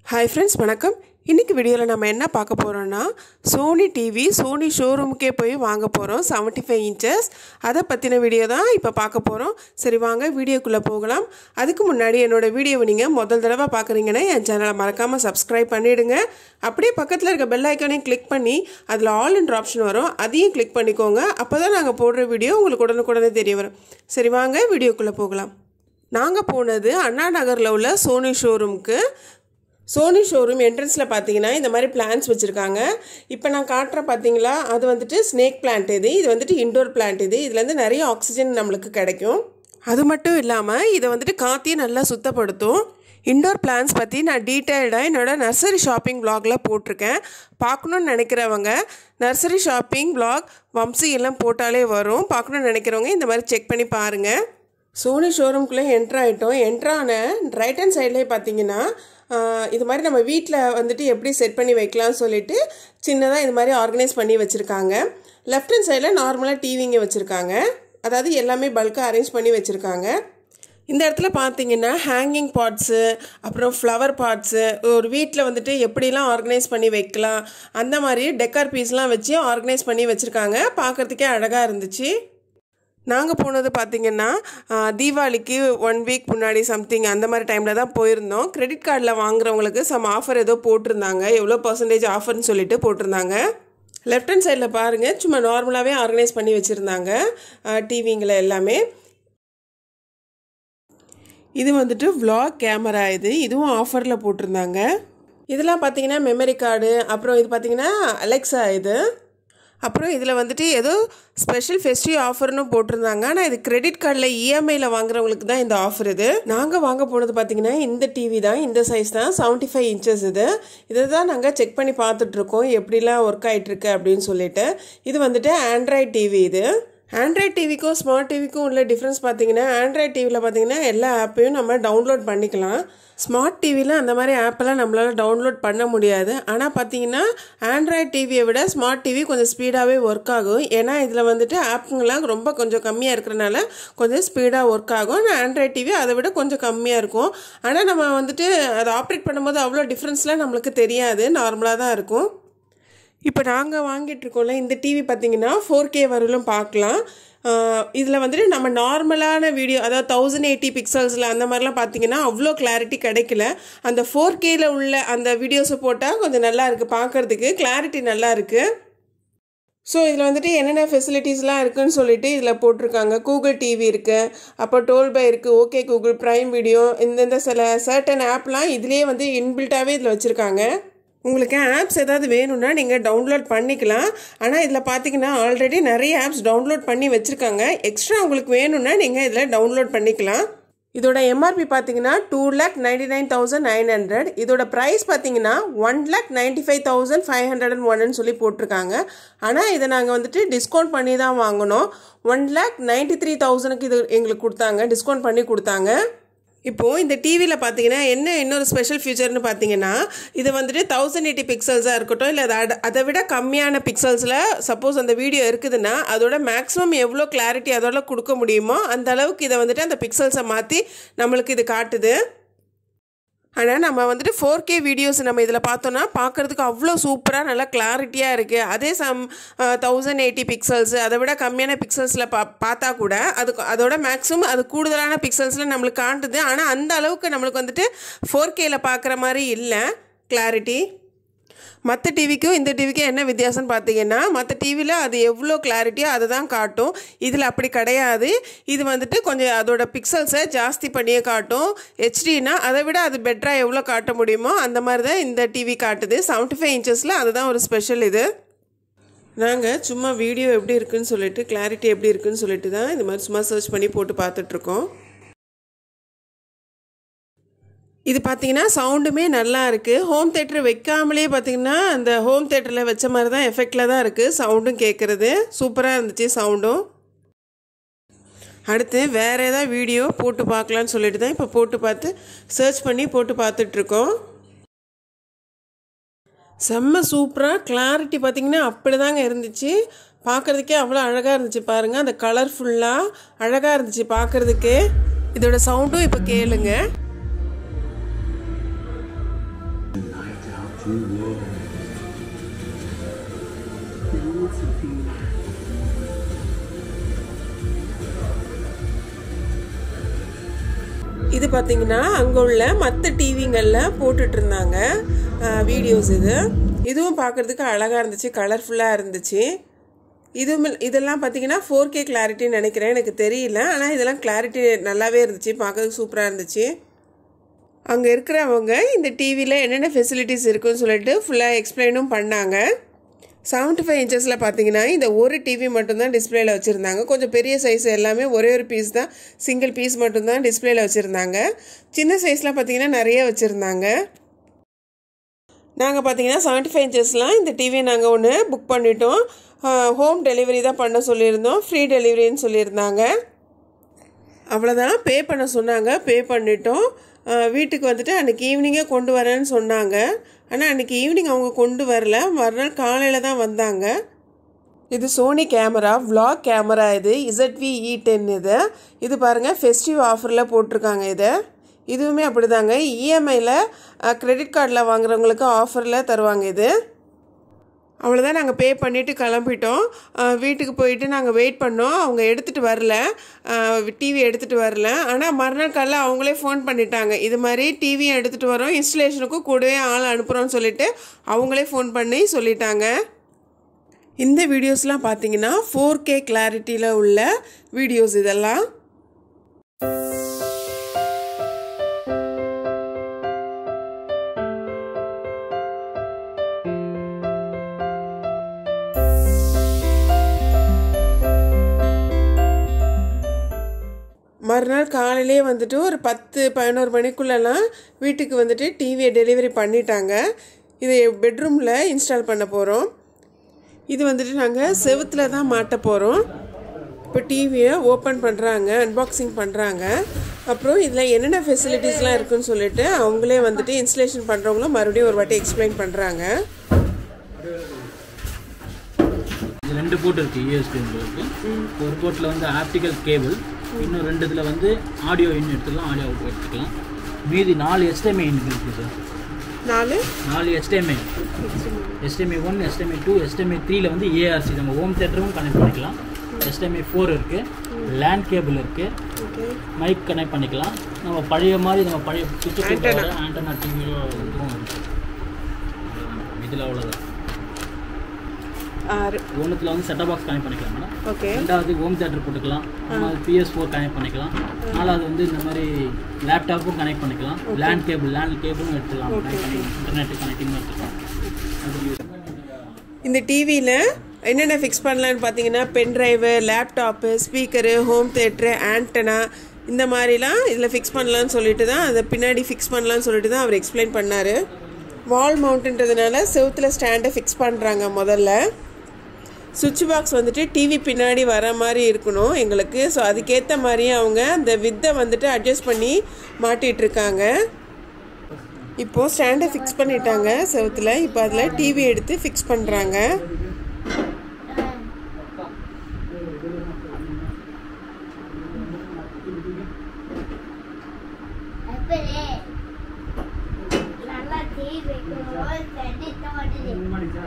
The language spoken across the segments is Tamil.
ஹாய் ஃப்ரெண்ட்ஸ் வணக்கம் இன்றைக்கி வீடியோவில் நம்ம என்ன பார்க்க போகிறோன்னா சோனி டிவி சோனி ஷோரூமுக்கே போய் வாங்க போகிறோம் 75 ஃபைவ் இன்ச்சஸ் அதை பற்றின வீடியோ தான் இப்போ பார்க்க போகிறோம் சரி வாங்க வீடியோக்குள்ளே போகலாம் அதுக்கு முன்னாடி என்னோடய வீடியோவை நீங்கள் முதல் தடவை பார்க்குறீங்கன்னா என் சேனலை மறக்காமல் சப்ஸ்கிரைப் பண்ணிவிடுங்க அப்படியே பக்கத்தில் இருக்க பெல் ஐக்கானையும் கிளிக் பண்ணி அதில் ஆல் என்ற ஆப்ஷன் வரும் அதையும் கிளிக் பண்ணிக்கோங்க அப்போ தான் நாங்கள் போடுற வீடியோ உங்களுக்கு உடனுக்குடனே தெரிய வரும் சரி வாங்க வீடியோக்குள்ளே போகலாம் நாங்கள் போனது அண்ணா நகரில் உள்ள சோனி ஷோரூமுக்கு சோனி ஷோரூம் என்ட்ரன்ஸில் பார்த்தீங்கன்னா இந்த மாதிரி பிளான்ஸ் வச்சுருக்காங்க இப்போ நான் காட்டுற பார்த்தீங்களா அது வந்துட்டு ஸ்னேக் பிளான்ட் இது இது வந்துட்டு இண்டோர் பிளான்ட் இது இதுலேருந்து நிறைய ஆக்சிஜன் நம்மளுக்கு கிடைக்கும் அது மட்டும் இல்லாமல் இதை வந்துட்டு காற்றையும் நல்லா சுத்தப்படுத்தும் இண்டோர் பிளான்ஸ் பற்றி நான் டீட்டெயில்டாக என்னோட நர்சரி ஷாப்பிங் வ்ளாகில் போட்டிருக்கேன் பார்க்கணுன்னு நினைக்கிறவங்க நர்சரி ஷாப்பிங் வ்ளாக் வம்சி எல்லாம் போட்டாலே வரும் பார்க்கணுன்னு நினைக்கிறவங்க இந்த மாதிரி செக் பண்ணி பாருங்கள் சோனி ஷோரூம்குள்ளே என்ட்ரு ஆகிட்டோம் என்ட்ரான ரைட் ஹேண்ட் சைட்லேயே பார்த்தீங்கன்னா ஆஹ், இது மாதிரி நம்ம வீட்டில் வந்துட்டு எப்படி செட் பண்ணி வைக்கலாம்னு சொல்லிட்டு சின்னதாக இது மாதிரி ஆர்கனைஸ் பண்ணி வச்சுருக்காங்க லெஃப்ட் ஹேண்ட் சைடில் நார்மலாக டிவிங்க வச்சுருக்காங்க அதாவது எல்லாமே பல்காக அரேஞ்ச் பண்ணி வச்சுருக்காங்க இந்த இடத்துல பார்த்தீங்கன்னா ஹேங்கிங் பாட்ஸு அப்புறம் ஃப்ளவர் பாட்ஸு ஒரு வீட்டில் வந்துட்டு எப்படிலாம் ஆர்கனைஸ் பண்ணி வைக்கலாம் அந்த மாதிரி டெக்கார் பீஸ்லாம் வச்சு ஆர்கனைஸ் பண்ணி வச்சுருக்காங்க பார்க்குறதுக்கே அழகாக இருந்துச்சு நாங்கள் போனது பார்த்தீங்கன்னா ஆஹ், தீபாவளிக்கு ஒன் வீக் முன்னாடி சம்திங் அந்த மாதிரி டைமில் தான் போயிருந்தோம் கிரெடிட் கார்டில் வாங்குறவங்களுக்கு சம் ஆஃபர் ஏதோ போட்டிருந்தாங்க எவ்வளோ பர்சன்டேஜ் ஆஃபர்னு சொல்லிட்டு போட்டிருந்தாங்க லெஃப்ட் ஹேண்ட் சைடில் பாருங்கள் சும்மா நார்மலாகவே ஆர்கனைஸ் பண்ணி வச்சுருந்தாங்க டிவிங்களை எல்லாமே இது வந்துட்டு vlog கேமரா இது இதுவும் ஆஃபரில் போட்டிருந்தாங்க இதெல்லாம் பார்த்தீங்கன்னா மெமரி கார்டு அப்புறம் இது பார்த்தீங்கன்னா அலெக்ஸா இது அப்புறம் இதில் வந்துட்டு ஏதோ ஸ்பெஷல் ஃபெஸ்டிவ் ஆஃபர்னு போட்டிருந்தாங்க ஆனால் இது கிரெடிட் கார்டில் இஎம்ஐயில் வாங்குறவங்களுக்கு தான் இந்த ஆஃபர் இது நாங்கள் வாங்க போனது பார்த்தீங்கன்னா இந்த டிவி தான் இந்த சைஸ் தான் செவன்ட்டி ஃபைவ் இன்ச்சஸ் இது இதை தான் நாங்கள் செக் பண்ணி பார்த்துட்ருக்கோம் எப்படிலாம் ஒர்க் ஆகிட்டுருக்கு அப்படின்னு சொல்லிட்டு இது வந்துட்டு ஆண்ட்ராய்ட் டிவி இது ஆண்ட்ராய்ட் டிவிக்கும் ஸ்மார்ட் டிவிக்கும் உள்ள டிஃப்ரென்ஸ் பார்த்தீங்கன்னா ஆண்ட்ராய்ட் டிவியில் பார்த்தீங்கன்னா எல்லா ஆப்பையும் நம்ம டவுன்லோட் பண்ணிக்கலாம் ஸ்மார்ட் டிவியில் அந்த மாதிரி ஆப்பெல்லாம் நம்மளால் டவுன்லோட் பண்ண முடியாது ஆனால் பார்த்தீங்கன்னா ஆண்ட்ராய்ட் டிவியை விட ஸ்மார்ட் டிவி கொஞ்சம் ஸ்பீடாகவே ஒர்க் ஆகும் ஏன்னா இதில் வந்துட்டு ஆப்புங்கெல்லாம் ரொம்ப கொஞ்சம் கம்மியாக இருக்கிறனால கொஞ்சம் ஸ்பீடாக ஒர்க் ஆகும் ஆனால் ஆண்ட்ராய்ட் டிவி அதை விட கொஞ்சம் கம்மியாக இருக்கும் ஆனால் நம்ம வந்துட்டு அதை ஆப்ரேட் பண்ணும்போது அவ்வளோ டிஃப்ரென்ஸ்லாம் நம்மளுக்கு தெரியாது நார்மலாக தான் இருக்கும் இப்போ நாங்கள் வாங்கிட்டு இருக்கோம்ல இந்த டிவி பார்த்தீங்கன்னா ஃபோர் கே வரலும் பார்க்கலாம் இதில் வந்துட்டு நம்ம நார்மலான வீடியோ அதாவது தௌசண்ட் எயிட்டி பிக்சல்ஸில் அந்த மாதிரிலாம் பார்த்தீங்கன்னா அவ்வளோ கிளாரிட்டி கிடைக்கல அந்த ஃபோர் கேயில் உள்ள அந்த வீடியோஸை போட்டால் கொஞ்சம் நல்லா இருக்குது பார்க்குறதுக்கு கிளாரிட்டி நல்லா இருக்குது ஸோ இதில் வந்துட்டு என்னென்ன ஃபெசிலிட்டிஸ்லாம் இருக்குன்னு சொல்லிட்டு இதில் போட்டிருக்காங்க கூகுள் டிவி இருக்குது அப்போ டோல்பை இருக்குது ஓகே கூகுள் ப்ரைம் வீடியோ இந்தந்த சில சர்டன் ஆப்லாம் இதுலேயே வந்து இன்பில்ட்டாகவே இதில் வச்சுருக்காங்க உங்களுக்கு ஆப்ஸ் ஏதாவது வேணும்னா நீங்கள் டவுன்லோட் பண்ணிக்கலாம் ஆனால் இதில் பார்த்தீங்கன்னா ஆல்ரெடி நிறைய ஆப்ஸ் டவுன்லோட் பண்ணி வச்சுருக்காங்க எக்ஸ்ட்ரா உங்களுக்கு வேணும்னா நீங்கள் இதில் டவுன்லோட் பண்ணிக்கலாம் இதோட எம்ஆர்பி பார்த்தீங்கன்னா two lakh ninety nine thousand nine hundred இதோட ப்ரைஸ் பார்த்தீங்கன்னா one lakh ninety five thousand five hundred and ஒன்னு சொல்லி போட்டிருக்காங்க ஆனால் இதை நாங்கள் வந்துட்டு டிஸ்கவுண்ட் பண்ணி தான் வாங்கினோம் ஒன் லேக் நைன்டி த்ரீ தௌசண்ட்க்கு இது எங்களுக்கு கொடுத்தாங்க டிஸ்கவுண்ட் பண்ணி கொடுத்தாங்க இப்போது இந்த டிவியில் பார்த்தீங்கன்னா என்ன இன்னொரு ஸ்பெஷல் ஃபீச்சர்னு பார்த்தீங்கன்னா இது வந்துட்டு தௌசண்ட் எயிட்டி பிக்சல்ஸாக இருக்கட்டும் இல்லை அதை அதை விட கம்மியான பிக்சல்ஸில் சப்போஸ் அந்த வீடியோ இருக்குதுன்னா அதோட மேக்ஸிமம் எவ்வளோ கிளாரிட்டி அதோட கொடுக்க முடியுமோ அந்த அளவுக்கு இதை வந்துட்டு அந்த பிக்சல்ஸை மாற்றி நம்மளுக்கு இது காட்டுது ஆனால் நம்ம வந்துட்டு ஃபோர் கே வீடியோஸ் நம்ம இதில் பார்த்தோன்னா பார்க்குறதுக்கு அவ்வளோ சூப்பராக நல்லா கிளாரிட்டியாக இருக்குது அதே சம் தௌசண்ட் எயிட்டி பிக்சல்ஸ் அதை விட கம்மியான பிக்சல்ஸில் பா பார்த்தா கூட அதுக்கு அதோட மேக்ஸிமம் அது கூடுதலான பிக்சல்ஸில் நம்மளுக்கு காட்டுது ஆனால் அந்த அளவுக்கு நம்மளுக்கு வந்துட்டு ஃபோர் கேயில் பார்க்குற மாதிரி இல்லை கிளாரிட்டி மற்ற டிவிக்கும் இந்த டிவிக்கும் என்ன வித்தியாசம்னு பார்த்தீங்கன்னா மற்ற டிவியில் அது எவ்வளோ கிளாரிட்டியோ அதை தான் காட்டும் இதில் அப்படி கிடையாது இது வந்துட்டு கொஞ்சம் அதோட பிக்சல்ஸை ஜாஸ்தி பண்ணியே காட்டும் ஹெச்டினா அதை விட அது பெட்டராக எவ்வளோ காட்ட முடியுமோ அந்த மாதிரி தான் இந்த டிவி காட்டுது செவன்ட்டி ஃபைவ் இன்ச்சஸில் அதுதான் ஒரு ஸ்பெஷல் இது நாங்கள் சும்மா வீடியோ எப்படி இருக்குன்னு சொல்லிட்டு கிளாரிட்டி எப்படி இருக்குன்னு சொல்லிட்டு தான் இந்த மாதிரி சும்மா சர்ச் பண்ணி போட்டு பார்த்துட்ருக்கோம் இது பார்த்தீங்கன்னா சவுண்டுமே நல்லா இருக்குது ஹோம் தேட்டர் வைக்காமலே பார்த்தீங்கன்னா அந்த ஹோம் தேட்டரில் வச்ச மாதிரி தான் எஃபெக்டில் தான் இருக்குது சவுண்டும் கேட்குறது சூப்பராக இருந்துச்சு சவுண்டும் அடுத்து வேறு ஏதாவது வீடியோ போட்டு பார்க்கலான்னு சொல்லிட்டு தான் இப்போ போட்டு பார்த்து சர்ச் பண்ணி போட்டு பார்த்துட்ருக்கோம் செம்ம சூப்பராக கிளாரிட்டி பார்த்தீங்கன்னா அப்படி தாங்க இருந்துச்சு பார்க்குறதுக்கே அவ்வளோ அழகாக இருந்துச்சு பாருங்கள் அந்த கலர்ஃபுல்லாக அழகாக இருந்துச்சு பார்க்குறதுக்கே இதோட சவுண்டும் இப்போ கேளுங்க Night out two worlds. Philosophy. இது பார்த்தீங்கன்னா அங்கே உள்ள மற்ற டிவிங்களில் போட்டுட்டு இருந்தாங்க வீடியோஸ் இது இதுவும் பார்க்குறதுக்கு அழகாக இருந்துச்சு கலர்ஃபுல்லாக இருந்துச்சு இதுவும் இல்ல- இதெல்லாம் பார்த்தீங்கன்னா ஃபோர் கே கிளாரிட்டின்னு நினைக்கிறேன் எனக்கு தெரியல ஆனால் இதெல்லாம் கிளாரிட்டி நல்லாவே இருந்துச்சு பார்க்கறதுக்கு சூப்பராக இருந்துச்சு அங்கே இருக்கிறவங்க இந்த டிவியில் என்னென்ன ஃபெசிலிட்டிஸ் இருக்குன்னு சொல்லிட்டு ஃபுல்லாக எக்ஸ்பிளைனும் பண்ணாங்க செவன்ட்டி ஃபைவ் இன்ச்சஸில் பார்த்தீங்கன்னா இந்த ஒரு டிவி மட்டும்தான் டிஸ்பிளேல வச்சுருந்தாங்க கொஞ்சம் பெரிய சைஸ் எல்லாமே ஒரே ஒரு பீஸ் தான் சிங்கிள் பீஸ் மட்டும்தான் டிஸ்பிளேல வச்சுருந்தாங்க சின்ன சைஸில் பார்த்தீங்கன்னா நிறைய வச்சுருந்தாங்க நாங்கள் பார்த்தீங்கன்னா செவன்ட்டி ஃபைவ் இன்ச்சஸ்லாம் இந்த டிவியை நாங்கள் ஒன்று புக் பண்ணிட்டோம் ஹோம் டெலிவரி தான் பண்ண சொல்லியிருந்தோம் ஃப்ரீ டெலிவரின்னு சொல்லியிருந்தாங்க அவ்வளோதான் பே பண்ண சொன்னாங்க பே பண்ணிட்டோம் அஹ் வீட்டுக்கு வந்துட்டு அன்றைக்கி ஈவினிங்கே கொண்டு வரேன்னு சொன்னாங்க ஆனால் அன்றைக்கி ஈவினிங் அவங்க கொண்டு வரல மறுநாள் காலையில் தான் வந்தாங்க இது சோனி கேமரா vlog கேமரா இது இசட்வி இ டென் இது இது பாருங்கள் ஃபெஸ்டிவ் ஆஃபரில் போட்டிருக்காங்க இதை இதுவுமே அப்படிதாங்க இஎம்ஐயில் கிரெடிட் கார்டில் வாங்குறவங்களுக்கு ஆஃபரில் தருவாங்க இது அவ்வளோதான் நாங்கள் பே பண்ணிவிட்டு கிளம்பிட்டோம் அஹ் வீட்டுக்கு போயிட்டு நாங்கள் வெயிட் பண்ணோம் அவங்க எடுத்துகிட்டு வரல டிவி எடுத்துகிட்டு வரல ஆனால் மறுநாள் காலைல அவங்களே ஃபோன் பண்ணிட்டாங்க இது மாதிரி டிவியும் எடுத்துகிட்டு வரோம் இன்ஸ்டலேஷனுக்கும் கூடவே ஆள் அனுப்புகிறோம்னு சொல்லிட்டு அவங்களே ஃபோன் பண்ணி சொல்லிட்டாங்க இந்த வீடியோஸ்லாம் பார்த்தீங்கன்னா ஃபோர் கே கிளாரிட்டியில் உள்ள வீடியோஸ் இதெல்லாம் மறுநாள் காலையிலே வந்துட்டு ஒரு பத்து பதினோரு மணிக்குள்ளெல்லாம் வீட்டுக்கு வந்துட்டு டிவியை டெலிவரி பண்ணிட்டாங்க இதை பெட்ரூமில் இன்ஸ்டால் பண்ண போகிறோம் இது வந்துட்டு நாங்கள் செவுத்தில் தான் மாட்ட போகிறோம் இப்போ டிவியை ஓப்பன் பண்ணுறாங்க அன்பாக்சிங் பண்ணுறாங்க அப்புறம் இதில் என்னென்ன ஃபெசிலிட்டிஸ்லாம் இருக்குன்னு சொல்லிட்டு அவங்களே வந்துட்டு இன்ஸ்டலேஷன் பண்ணுறவங்களும் மறுபடியும் ஒரு வாட்டி எக்ஸ்பிளைன் பண்ணுறாங்க இது ரெண்டு போர்ட் இருக்குது யூஎஸ்பி உங்களுக்கு ஒரு போர்ட்டில் வந்து ஆப்டிக்கல் கேபிள் இன்னும் ரெண்டு இதில் வந்து ஆடியோ இன் எடுத்துக்கலாம் ஆடியோ அவுட் எடுத்துக்கலாம் மீதி நாலு எஸ்டிஎம்ஐ இன் இருக்குது சார் நாலு நாலு HDMI HDMI one HDMI two எஸ்டிஎம்ஐ த்ரீல வந்து ஏஆர்சி நம்ம ஹோம் தேட்டரும் கனெக்ட் பண்ணிக்கலாம் எஸ்டிஎம்ஐ ஃபோர் இருக்குது லேண்ட் கேபிள் இருக்குது ஓகே மைக் கனெக்ட் பண்ணிக்கலாம் நம்ம பழைய மாதிரி நம்ம பழைய சுவிட்ச் ஆண்டனா டிவியோ இதுவும் இருக்குது இதில் அவ்வளோதான் ஆறு ஒன்றுத்தில் வந்து செட்டப் பாக்ஸ் கனெக்ட் பண்ணிக்கலாம் மேடம் ஓகே ரெண்டாவது ஹோம் தேட்டர் போட்டுக்கலாம் மூணாவது பிஎஸ் ஃபோர் கனெக்ட் பண்ணிக்கலாம் நாலாவது வந்து இந்த மாதிரி லேப்டாப்பும் கனெக்ட் பண்ணிக்கலாம் லேண்ட் கேபிள் லேண்ட் கேபிளும் எடுத்துக்கலாம் இன்டர்நெட் கனெக்டிங்கும் எடுத்துக்கலாம் அது use இந்த டிவியில் என்னென்ன ஃபிக்ஸ் பண்ணலான்னு பார்த்தீங்கன்னா pen drive laptop speaker home theatre antenna இந்த மாதிரிலாம் இதில் ஃபிக்ஸ் பண்ணலான்னு சொல்லிட்டு தான் அதை பின்னாடி ஃபிக்ஸ் பண்ணலான்னு சொல்லிட்டு தான் அவர் எக்ஸ்பிளைன் பண்ணார் வால் மவுண்ட்ன்றதுனால செவுத்தில் ஸ்டாண்டை ஃபிக்ஸ் பண்ணுறாங்க முதல்ல சுவிட்ச் பாக்ஸ் வந்துட்டு டிவி பின்னாடி வர மாதிரி இருக்கணும் எங்களுக்கு ஸோ அதுக்கேற்ற மாதிரி அவங்க அந்த வித்தை வந்துட்டு அட்ஜஸ்ட் பண்ணி மாட்டிட்டு இருக்காங்க இப்போது ஸ்டாண்டை ஃபிக்ஸ் பண்ணிட்டாங்க செவுத்தில் இப்போ அதில் டிவி எடுத்து ஃபிக்ஸ் பண்ணுறாங்க எப்பலே நல்லா தீ வைக்கணும் தண்ணி தோடுது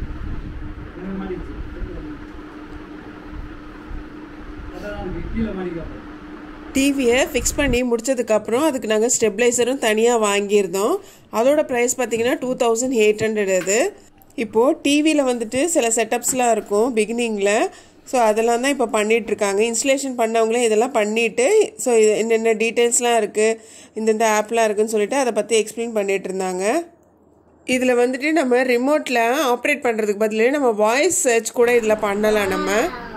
டிவியை ஃபிக்ஸ் பண்ணி முடிச்சதுக்கப்புறம் அதுக்கு நாங்கள் ஸ்டெபிளைசரும் தனியாக வாங்கியிருந்தோம் அதோட ப்ரைஸ் பார்த்தீங்கன்னா டூ தௌசண்ட் எயிட் ஹண்ட்ரட் அது இப்போது டிவியில் வந்துட்டு சில செட்டப்ஸ்லாம் இருக்கும் பிகினிங்கில் ஸோ அதெல்லாம் தான் இப்போ பண்ணிகிட்ருக்காங்க இன்ஸ்டலேஷன் பண்ணவங்களே இதெல்லாம் பண்ணிவிட்டு ஸோ இது என்னென்ன டீட்டெயில்ஸ்லாம் இருக்குது இந்தந்த ஆப்லாம் இருக்குன்னு சொல்லிட்டு அதை பற்றி எக்ஸ்பிளைன் பண்ணிகிட்டு இருந்தாங்க இதில் வந்துட்டு நம்ம ரிமோட்டில் ஆப்ரேட் பண்ணுறதுக்கு பதில் நம்ம வாய்ஸ் சர்ச் கூட இதில் பண்ணலாம் நம்ம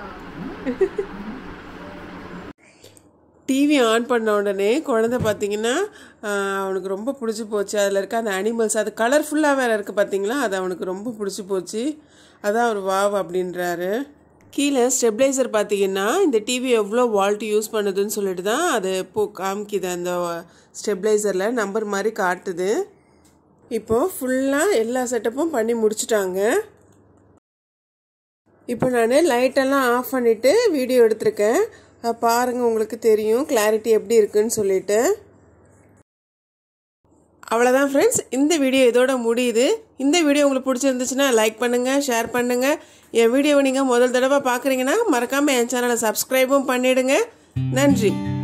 டிவி ஆன் பண்ண உடனே குழந்தை பார்த்தீங்கன்னா ஆஹ், அவனுக்கு ரொம்ப பிடிச்சி போச்சு அதில் இருக்க அந்த அனிமல்ஸ் அது கலர்ஃபுல்லாக வேறு இருக்குது பார்த்தீங்களா அது அவனுக்கு ரொம்ப பிடிச்சி போச்சு அதான் அவர் வாவ் அப்படின்றாரு கீழே ஸ்டெபிளைசர் பார்த்தீங்கன்னா இந்த டிவி எவ்வளோ வால்ட் யூஸ் பண்ணுதுன்னு சொல்லிட்டு தான் அது இப்போ காமிக்குது அந்த ஸ்டெபிளைசரில் நம்பர் மாதிரி காட்டுது இப்போது ஃபுல்லாக எல்லா செட்டப்பும் பண்ணி முடிச்சிட்டாங்க இப்போ நான் லைட்டெல்லாம் ஆஃப் பண்ணிவிட்டு வீடியோ எடுத்திருக்கேன் அஹ் பாருங்க உங்களுக்கு தெரியும் கிளாரிட்டி எப்படி இருக்குன்னு சொல்லிட்டு அவ்வளோதான் ஃப்ரெண்ட்ஸ் இந்த வீடியோ இதோட முடியுது இந்த வீடியோ உங்களுக்கு பிடிச்சிருந்துச்சுன்னா லைக் பண்ணுங்கள் ஷேர் பண்ணுங்கள் என் வீடியோவை நீங்கள் முதல் தடவை பார்க்குறீங்கன்னா மறக்காமல் என் சேனலை சப்ஸ்கிரைபும் பண்ணிவிடுங்க நன்றி